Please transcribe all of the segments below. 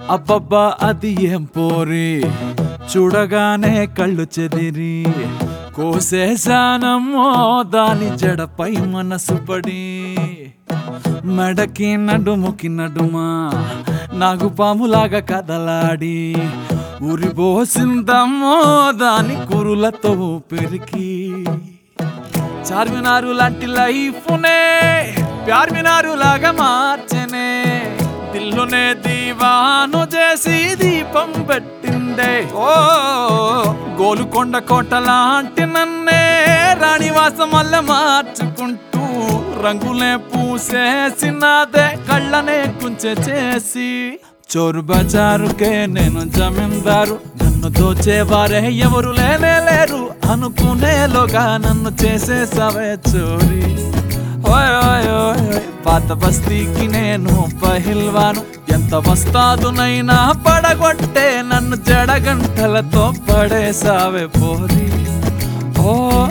అబ్బబ్బా అది ఏం పోరి చూడగానే కళ్ళు చెదిరి కోసేశానమ్మో దాని జడపై మనసు పడి మెడకి నడుముకి నడుమా నాగు పాములాగా కదలాడి ఉరిబోసిందమ్మో దాని కురులతో పెరికి చార్మినారు లాంటి లైఫ్నే ప్యార్మినారు లాగా మార్చనే దిల్లునే దీవాను చేసి దీపం పెట్టిందే ఓ గోలుకొండ కోట లాంటి నన్నే రాణివాసం వల్ల మార్చుకుంటూ రంగులే పూసేసినాదే కళ్ళనే కుంచె చేసి చోరు బజారుకే నేను జమీందారు నన్ను దోచేవారే ఎవరు లేనే లేరు అనుకునేలోగా నన్ను చేసేసావే చోరీ ఓయ్ ఓయ్ ఓయ్ ఓయ్. పాత బస్తీకి నేను పహిల్వాను ఎంత వస్తాదునైనా పడగొట్టే నన్ను జడగంటలతో పడేసావే పోరి ఓ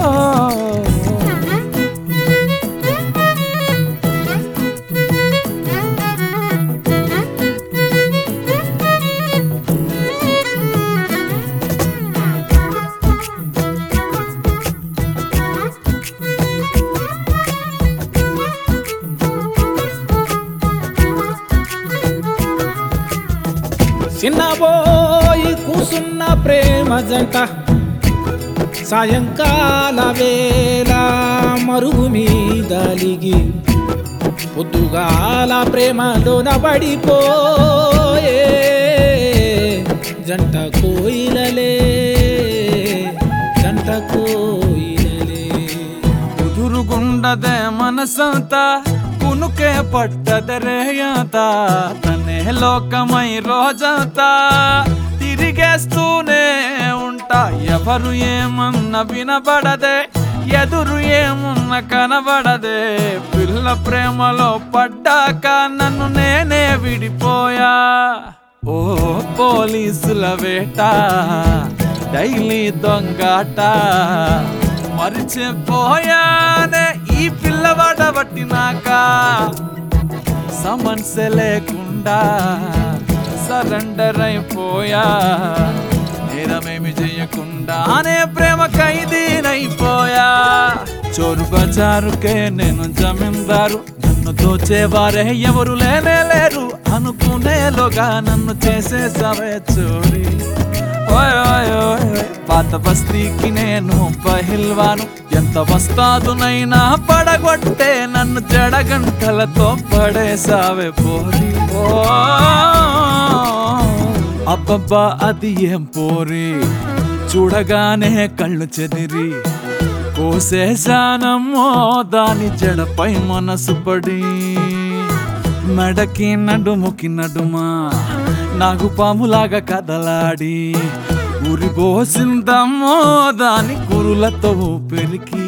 చిన్నబోయి కూసున్న ప్రేమ జంట సాయంకాల వేళ మరుగు మీదలిగి పొద్దుగాల ప్రేమలోన పడిపోయే జంట కోయిలలే జంట కోయిలలే కుదురుగుండదే మనసంతా కునుకే పట్టదరేయత తనే లోకమై రోజంతా తిరిగేస్తూనే ఉంటా ఎవరు ఏమన్నా వినబడదే ఎదురు ఏమున్న కనబడదే పిల్ల ప్రేమలో పడ్డాక నన్ను నేనే విడిపోయా ఓ పోలీసుల వేట డైలీ దొంగాట మరిచిపోయానే ఈ పిల్లవాడ పట్టినాక సమన్స్ లేకుండా సరెండర్ అయిపోయా నేరమేమి చెయ్యకుండానే ప్రేమ ఖైదీనైపోయా చోరు బజారుకే నేను జమీందారు నన్ను దోచేవారే ఎవరు లేనే లేరు అనుకునేలోగా నన్ను చేసేసావే చోరీ ఓయ్ ఓయ్ ఓయ్ ఓయ్. పాత బస్తీకి నేను పహిల్వాను ఎంత వస్తాదునైనా పడగొట్టే నన్ను జడగంటలతో పడేసావే పోరి ఓ అబ్బబ్బా అది ఏం పోరి చూడగానే కళ్ళు చెదిరి కోసేశానమ్మో దాని జడపై మనసు పడి మెడకి నడుముకి నడుమా నాగు పాములాగా కదలాడి ఉరిబోసిందమ్మో దాని కురులతో పెరికి